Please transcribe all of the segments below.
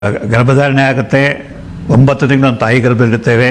ಗರ್ಭಧಾರಣೆ ಆಗುತ್ತೆ ಒಂಬತ್ತು ತಿಂಗಳು ನಮ್ಮ ತಾಯಿ ಗರ್ಭದಲ್ಲಿರ್ತೇವೆ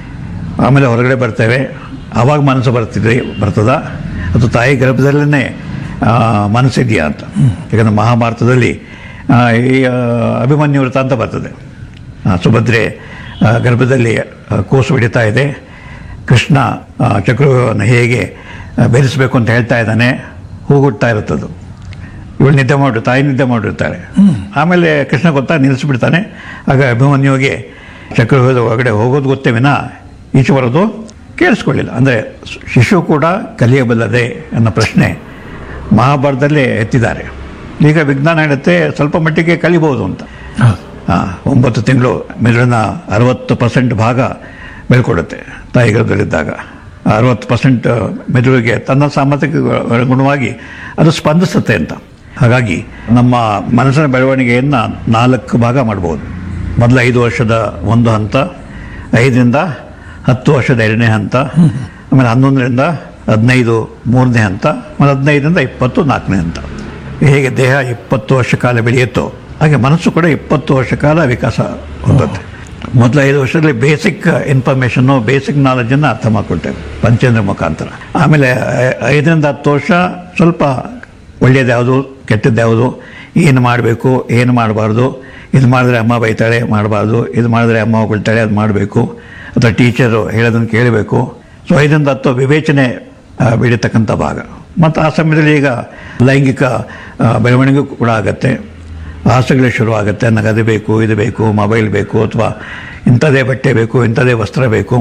ಆಮೇಲೆ ಹೊರಗಡೆ ಬರ್ತೇವೆ ಆವಾಗ ಮನಸ್ಸು ಬರ್ತಿದೆ ಬರ್ತದ ಅದು ತಾಯಿ ಗರ್ಭದಲ್ಲೇ ಮನಸ್ಸಿದೆಯಾ ಅಂತ ಯಾಕಂದರೆ ಮಹಾಭಾರತದಲ್ಲಿ ಆ, ಈ ಆ, ಅಭಿಮನ್ಯು ವೃತ್ತ ಅಂತ ಬರ್ತದೆ ಆ, ಸುಭದ್ರೆ ಆ, ಗರ್ಭದಲ್ಲಿ ಆ, ಕೂಸು ಹಿಡಿತಾ ಇದೆ ಕೃಷ್ಣ ಆ, ಚಕ್ರವ್ಯೂಹವನ್ನು ಹೇಗೆ ಆ, ಬೆರೆಸಬೇಕು ಅಂತ ಹೇಳ್ತಾ ಇದ್ದಾನೆ ಹೂಗುಡ್ತಾ ಇರುತ್ತದು ಇವಳು ನಿದ್ದೆ ಮಾಡಿ ತಾಯಿ ನಿದ್ದೆ ಮಾಡಿರ್ತಾಳೆ ಆಮೇಲೆ ಕೃಷ್ಣ ಗೊತ್ತಾ ನಿಲ್ಲಿಸ್ಬಿಡ್ತಾನೆ ಆಗ ಅಭಿಮನ್ಯುವಿಗೆ ಚಕ್ರವ್ಯೂಹದ ಒಳಗಡೆ ಹೋಗೋದು ಗೊತ್ತೇ ವಿನ ಈಚೆ ಬರೋದು ಕೇಳಿಸ್ಕೊಳ್ಳಿಲ್ಲ ಅಂದರೆ ಶಿಶು ಕೂಡ ಕಲಿಯಬಲ್ಲದೆ ಅನ್ನೋ ಪ್ರಶ್ನೆ ಮಹಾಭಾರತದಲ್ಲೇ ಎತ್ತಿದ್ದಾರೆ ಈಗ ವಿಜ್ಞಾನ ಹೇಳುತ್ತೆ ಸ್ವಲ್ಪ ಮಟ್ಟಿಗೆ ಕಲಿಬೋದು ಅಂತ ಆ, ಒಂಬತ್ತು ತಿಂಗಳು ಮೆದುಳಿನ ಅರವತ್ತು ಪರ್ಸೆಂಟ್ ಭಾಗ ಬೆಳ್ಕೊಡುತ್ತೆ ತಾಯಿ ಗರ್ಭದಲ್ಲಿದ್ದಾಗ ಅರವತ್ತು ಪರ್ಸೆಂಟ್ ಮೆದುಳಿಗೆ ತನ್ನ ಸಾಮರ್ಥ್ಯಕ್ಕೆ ಅನುಗುಣವಾಗಿ ಅದು ಸ್ಪಂದಿಸುತ್ತೆ ಅಂತ ಹಾಗಾಗಿ ನಮ್ಮ ಮನಸ್ಸಿನ ಬೆಳವಣಿಗೆಯನ್ನು ನಾಲ್ಕು ಭಾಗ ಮಾಡ್ಬೋದು ಮೊದಲ ಐದು ವರ್ಷದ ಒಂದು ಹಂತ ಐದರಿಂದ ಹತ್ತು ವರ್ಷದ ಎರಡನೇ ಹಂತ ಆಮೇಲೆ ಹನ್ನೊಂದರಿಂದ ಹದಿನೈದು ಮೂರನೇ ಹಂತ ಆಮೇಲೆ ಹದಿನೈದರಿಂದ ಇಪ್ಪತ್ತು ನಾಲ್ಕನೇ ಹಂತ ಹೇಗೆ ದೇಹ ಇಪ್ಪತ್ತು ವರ್ಷ ಕಾಲ ಬೆಳೆಯುತ್ತೋ ಹಾಗೆ ಮನಸ್ಸು ಕೂಡ ಇಪ್ಪತ್ತು ವರ್ಷ ಕಾಲ ವಿಕಾಸ ಹೊಂದುತ್ತೆ ಮೊದಲ ಐದು ವರ್ಷದಲ್ಲಿ ಬೇಸಿಕ್ ಇನ್ಫಾರ್ಮೇಷನ್ನು ಬೇಸಿಕ್ ನಾಲೆಜನ್ನು ಅರ್ಥ ಮಾಡ್ಕೊಳ್ತೇವೆ ಪಂಚೇಂದ್ರ ಮುಖಾಂತರ ಆಮೇಲೆ ಐ- ಐದರಿಂದ ಹತ್ತು ವರ್ಷ ಸ್ವಲ್ಪ ಒಳ್ಳೆಯದು ಯಾವುದು ಕೆಟ್ಟದ್ದು ಯಾವುದು ಏನು ಮಾಡಬೇಕು ಏನು ಮಾಡಬಾರ್ದು ಇದು ಮಾಡಿದ್ರೆ ಅಮ್ಮ ಬೈತಾಳೆ ಮಾಡಬಾರ್ದು ಇದು ಮಾಡಿದ್ರೆ ಅಮ್ಮ ಹೊಗಳ್ತಾಳೆ ಅದು ಮಾಡಬೇಕು ಅಥವಾ ಟೀಚರು ಹೇಳೋದನ್ನು ಕೇಳಬೇಕು ಸೊ ಐದರಿಂದ ಹತ್ತು ವಿವೇಚನೆ ಆ, ಬೆಳೀತಕ್ಕಂಥ ಭಾಗ ಮತ್ತು ಆ ಸಮಯದಲ್ಲಿ ಈಗ ಲೈಂಗಿಕ ಆ, ಬೆಳವಣಿಗೆ ಕೂಡ ಆಗುತ್ತೆ ಆಸೆಗಳು ಶುರು ಆಗುತ್ತೆ ನನಗೆ ಅದು ಬೇಕು ಇದು ಬೇಕು ಮೊಬೈಲ್ ಬೇಕು ಅಥವಾ ಇಂಥದೇ ಬಟ್ಟೆ ಬೇಕು ಇಂಥದೇ ವಸ್ತ್ರ ಬೇಕು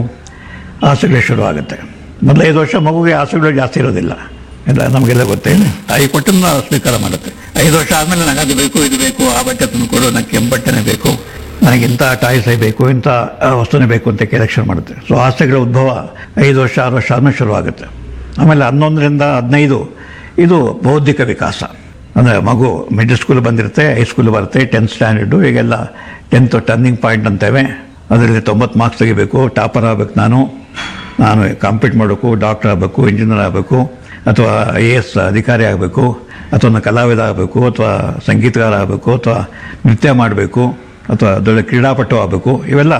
ಆಸೆಗಳು ಶುರು ಆಗುತ್ತೆ ಮೊದಲು ಐದು ವರ್ಷ ಮಗುಗೆ ಆಸೆಗಳು ಜಾಸ್ತಿ ಇರೋದಿಲ್ಲ ಎಲ್ಲ ನಮಗೆಲ್ಲ ಗೊತ್ತೇ ಇದೆ ತಾಯಿ ಕೊಟ್ಟನ್ನ ಸ್ವೀಕಾರ ಮಾಡುತ್ತೆ ಐದು ವರ್ಷ ಆದಮೇಲೆ ನನಗೆ ಅದು ಬೇಕು ಇದು ಬೇಕು ಆ ಬಟ್ಟೆ ತಂದುಕೊಡು ನನಗೆ ಕೆಂಪು ಬಟ್ಟೆನೇ ಬೇಕು ನನಗೆ ಇಂಥ ಟಾಯ್ಸೇ ಬೇಕು ಇಂಥ ಆ, ವಸ್ತುನೇ ಬೇಕು ಅಂತ ಕೇಳಕ್ಕೆ ಶುರು ಮಾಡುತ್ತೆ ಸೊ ಆಸೆಗಳ ಉದ್ಭವ ಐದು ವರ್ಷ ಆರು ವರ್ಷ ಆದ್ಮೇಲೆ ಶುರುವಾಗುತ್ತೆ ಆಮೇಲೆ ಹನ್ನೊಂದರಿಂದ ಹದಿನೈದು ಇದು ಬೌದ್ಧಿಕ ವಿಕಾಸ ಅಂದರೆ ಮಗು ಮಿಡ್ಲ್ ಸ್ಕೂಲ್ ಬಂದಿರುತ್ತೆ ಹೈಸ್ಕೂಲ್ ಬರುತ್ತೆ ಟೆಂತ್ ಸ್ಟ್ಯಾಂಡರ್ಡು ಈಗೆಲ್ಲ ಟೆಂತ್ ಟರ್ನಿಂಗ್ ಪಾಯಿಂಟ್ ಅಂತೇವೆ ಅದರಲ್ಲಿ ತೊಂಬತ್ತು ಮಾರ್ಕ್ಸ್ ತೆಗಿಬೇಕು ಟಾಪರ್ ಆಗಬೇಕು ನಾನು ನಾನು ಕಾಂಪೀಟ್ ಮಾಡಬೇಕು ಡಾಕ್ಟರ್ ಆಗಬೇಕು ಇಂಜಿನಿಯರ್ ಆಗಬೇಕು ಅಥವಾ ಐ ಎ ಎಸ್ ಅಧಿಕಾರಿ ಆಗಬೇಕು ಅಥವಾ ನಾನು ಕಲಾವಿದ ಆಗಬೇಕು ಅಥವಾ ಸಂಗೀತಗಾರ ಆಗಬೇಕು ಅಥವಾ ನೃತ್ಯ ಮಾಡಬೇಕು ಅಥವಾ ದೊಡ್ಡ ಕ್ರೀಡಾಪಟು ಆಗಬೇಕು ಇವೆಲ್ಲ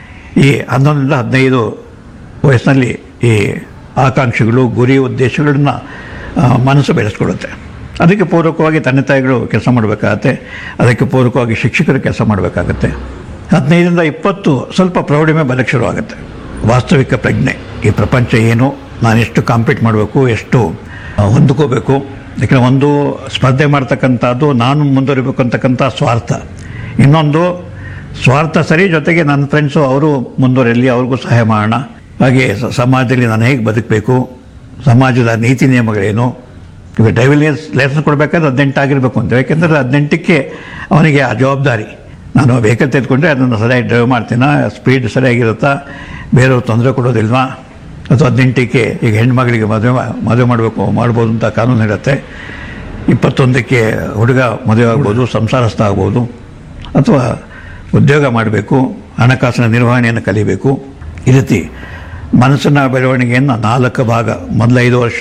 ಈ ಹನ್ನೊಂದರಿಂದ ಹದಿನೈದು ವಯಸ್ಸಿನಲ್ಲಿ ಈ ಆಕಾಂಕ್ಷೆಗಳು ಗುರಿ ಉದ್ದೇಶಗಳನ್ನ ಆ, ಮನಸ್ಸು ಬೆಳೆಸ್ಕೊಡುತ್ತೆ ಅದಕ್ಕೆ ಪೂರಕವಾಗಿ ತಂದೆ ತಾಯಿಗಳು ಕೆಲಸ ಮಾಡಬೇಕಾಗತ್ತೆ ಅದಕ್ಕೆ ಪೂರಕವಾಗಿ ಶಿಕ್ಷಕರು ಕೆಲಸ ಮಾಡಬೇಕಾಗತ್ತೆ ಹದಿನೈದರಿಂದ ಇಪ್ಪತ್ತು ಸ್ವಲ್ಪ ಪ್ರೌಢಿಮೆ ಬಲಕ್ಕೆ ಶುರುವಾಗುತ್ತೆ ವಾಸ್ತವಿಕ ಪ್ರಜ್ಞೆ ಈ ಪ್ರಪಂಚ ಏನು ನಾನು ಎಷ್ಟು ಕಾಂಪೀಟ್ ಮಾಡಬೇಕು ಎಷ್ಟು ಆ, ಹೊಂದ್ಕೋಬೇಕು ಯಾಕಂದರೆ ಒಂದು ಸ್ಪರ್ಧೆ ಮಾಡ್ತಕ್ಕಂಥದ್ದು ನಾನು ಮುಂದುವರಿಬೇಕು ಅಂತಕ್ಕಂಥ ಸ್ವಾರ್ಥ ಇನ್ನೊಂದು ಸ್ವಾರ್ಥ ಸರಿ ಜೊತೆಗೆ ನನ್ನ ಫ್ರೆಂಡ್ಸು ಅವರು ಮುಂದುವರಿಯಲಿ ಅವ್ರಿಗೂ ಸಹಾಯ ಮಾಡೋಣ ಹಾಗೆ ಸ- ಸಮಾಜದಲ್ಲಿ ನಾನು ಹೇಗೆ ಬದುಕಬೇಕು ಸಮಾಜದ ನೀತಿ ನಿಯಮಗಳೇನು ಈಗ ಡ್ರೈವಿಂಗ್ ಲೈಸೆನ್ಸ್ ಕೊಡಬೇಕಾದ್ರೆ ಹದಿನೆಂಟು ಆಗಿರಬೇಕು ಅಂತ ಯಾಕೆಂದರೆ ಹದಿನೆಂಟಕ್ಕೆ ಅವನಿಗೆ ಆ ಜವಾಬ್ದಾರಿ ನಾನು ವೆಹಿಕಲ್ ತೆಗೆದುಕೊಂಡ್ರೆ ಅದನ್ನು ಸರಿಯಾಗಿ ಡ್ರೈವ್ ಮಾಡ್ತೀನಾ ಸ್ಪೀಡ್ ಸರಿಯಾಗಿರುತ್ತಾ ಬೇರೆಯವ್ರು ತೊಂದರೆ ಕೊಡೋದಿಲ್ವಾ ಅಥವಾ ಹದಿನೆಂಟಕ್ಕೆ ಈಗ ಹೆಣ್ಮಗಳಿಗೆ ಮದುವೆ ಮಾ- ಮದುವೆ ಮಾಡಬೇಕು ಮಾಡ್ಬೋದು ಅಂತ ಕಾನೂನು ಇರುತ್ತೆ ಇಪ್ಪತ್ತೊಂದಕ್ಕೆ ಹುಡುಗ ಮದುವೆ ಆಗ್ಬೋದು ಸಂಸಾರಸ್ಥ ಆಗ್ಬೋದು ಅಥವಾ ಉದ್ಯೋಗ ಮಾಡಬೇಕು ಹಣಕಾಸಿನ ನಿರ್ವಹಣೆಯನ್ನು ಕಲಿಬೇಕು ಈ ರೀತಿ ಮನಸ್ಸಿನ ಬೆಳವಣಿಗೆಯನ್ನು ನಾಲ್ಕು ಭಾಗ ಮೊದಲ ಐದು ವರ್ಷ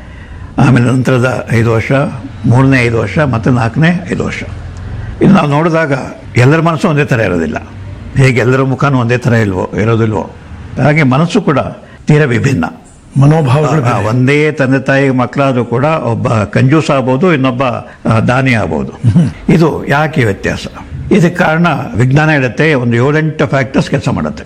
ಆಮೇಲೆ ನಂತರದ ಐದು ವರ್ಷ ಮೂರನೇ ಐದು ವರ್ಷ ಮತ್ತು ನಾಲ್ಕನೇ ಐದು ವರ್ಷ ಇದು ನಾವು ನೋಡಿದಾಗ ಎಲ್ಲರ ಮನಸ್ಸು ಒಂದೇ ಥರ ಇರೋದಿಲ್ಲ ಹೇಗೆ ಎಲ್ಲರ ಮುಖನೂ ಒಂದೇ ಥರ ಇಲ್ವೋ ಇರೋದಿಲ್ವೋ ಹಾಗೆ ಮನಸ್ಸು ಕೂಡ ತೀರಾ ವಿಭಿನ್ನ ಮನೋಭಾವಗಳು ಆ, ಒಂದೇ ತಂದೆ ತಾಯಿ ಮಕ್ಕಳಾದ್ರೂ ಕೂಡ ಒಬ್ಬ ಕಂಜೂಸ್ ಆಗ್ಬೋದು ಇನ್ನೊಬ್ಬ ಆ, ದಾನಿ ಆಗ್ಬೋದು ಇದು ಯಾಕೆ ವ್ಯತ್ಯಾಸ ಇದಕ್ಕೆ ಕಾರಣ ವಿಜ್ಞಾನ ಹೇಳುತ್ತೆ ಒಂದು ಏಳೆಂಟು ಫ್ಯಾಕ್ಟರ್ಸ್ ಕೆಲಸ ಮಾಡುತ್ತೆ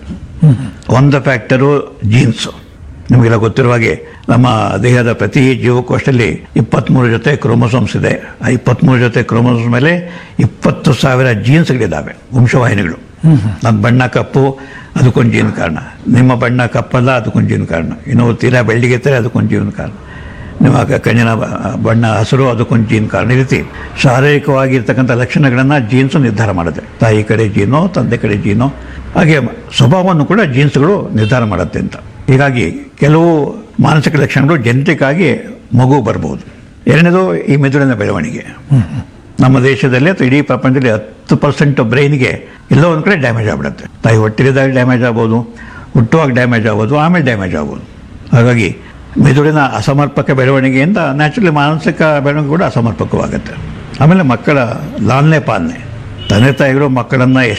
ಒಂದು ಫ್ಯಾಕ್ಟರು ಜೀನ್ಸು ನಿಮಗೆಲ್ಲ ಗೊತ್ತಿರುವ ಹಾಗೆ ನಮ್ಮ ದೇಹದ ಪ್ರತಿ ಜೀವಕೋಶದಲ್ಲಿ ಇಪ್ಪತ್ತ್ಮೂರು ಜೊತೆ ಕ್ರೋಮೋಸೋಮ್ಸ್ ಇದೆ ಆ ಇಪ್ಪತ್ತ್ಮೂರು ಜೊತೆ ಕ್ರೋಮೋಸೋಮ್ಸ್ ಮೇಲೆ ಇಪ್ಪತ್ತು ಸಾವಿರ ಜೀನ್ಸ್ಗಳಿದ್ದಾವೆ ವಂಶವಾಹಿನಿಗಳು ನನ್ನ ಬಣ್ಣ ಕಪ್ಪು ಅದಕ್ಕೊಂದು ಜೀನ್ ಕಾರಣ ನಿಮ್ಮ ಬಣ್ಣ ಕಪ್ಪಲ್ಲ ಅದಕ್ಕೊಂದು ಜೀನ್ ಕಾರಣ ಇನ್ನು ತೀರಾ ಬೆಳ್ಳಿಗೆತ್ತಾರೆ ಅದಕ್ಕೊಂದು ಜೀವನ ಕಾರಣ ನಿಮ್ಮ ಕ- ಕಣ್ಣಿನ ಬ- ಬಣ್ಣ ಹಸಿರು ಅದಕ್ಕೊಂದು ಜೀನ್ ಕಾರಣ ಈ ರೀತಿ ಶಾರೀರಿಕವಾಗಿರ್ತಕ್ಕಂಥ ಲಕ್ಷಣಗಳನ್ನು ಜೀನ್ಸು ನಿರ್ಧಾರ ಮಾಡುತ್ತೆ ತಾಯಿ ಕಡೆ ಜೀನೋ ತಂದೆ ಕಡೆ ಜೀನೋ ಹಾಗೆ ಮ- ಸ್ವಭಾವವನ್ನು ಕೂಡ ಜೀನ್ಸ್ಗಳು ನಿರ್ಧಾರ ಮಾಡುತ್ತೆ ಅಂತ ಹೀಗಾಗಿ ಕೆಲವು ಮಾನಸಿಕ ಲಕ್ಷಣಗಳು ಜೆನೆಟಿಕ್ ಆಗಿ ಮಗು ಬರ್ಬೋದು ಎರಡನೇದು ಈ ಮೆದುಳಿನ ಬೆಳವಣಿಗೆ ನಮ್ಮ ದೇಶದಲ್ಲಿ ಅಥವಾ ಇಡೀ ಪ್ರಪಂಚದಲ್ಲಿ ಹತ್ತು ಪರ್ಸೆಂಟ್ ಬ್ರೈನ್ಗೆ ಎಲ್ಲೋ ಒಂದು ಕಡೆ ಡ್ಯಾಮೇಜ್ ಆಗ್ಬಿಡುತ್ತೆ ತಾಯಿ ಹೊಟ್ಟಿಲಿದಾಗ ಡ್ಯಾಮೇಜ್ ಆಗ್ಬೋದು ಹುಟ್ಟುವಾಗ ಡ್ಯಾಮೇಜ್ ಆಗ್ಬೋದು ಆಮೇಲೆ ಡ್ಯಾಮೇಜ್ ಆಗ್ಬೋದು ಹಾಗಾಗಿ ಮೆದುಳಿನ ಅಸಮರ್ಪಕ ಬೆಳವಣಿಗೆಯಿಂದ ನ್ಯಾಚುರಲಿ ಮಾನಸಿಕ ಬೆಳವಣಿಗೆ ಕೂಡ ಅಸಮರ್ಪಕವಾಗುತ್ತೆ ಆಮೇಲೆ ಮಕ್ಕಳ ಲಾಲನೆ ಪಾಲನೆ ತಂದೆ ತಾಯಿಗಳು ಮಕ್ಕಳನ್ನು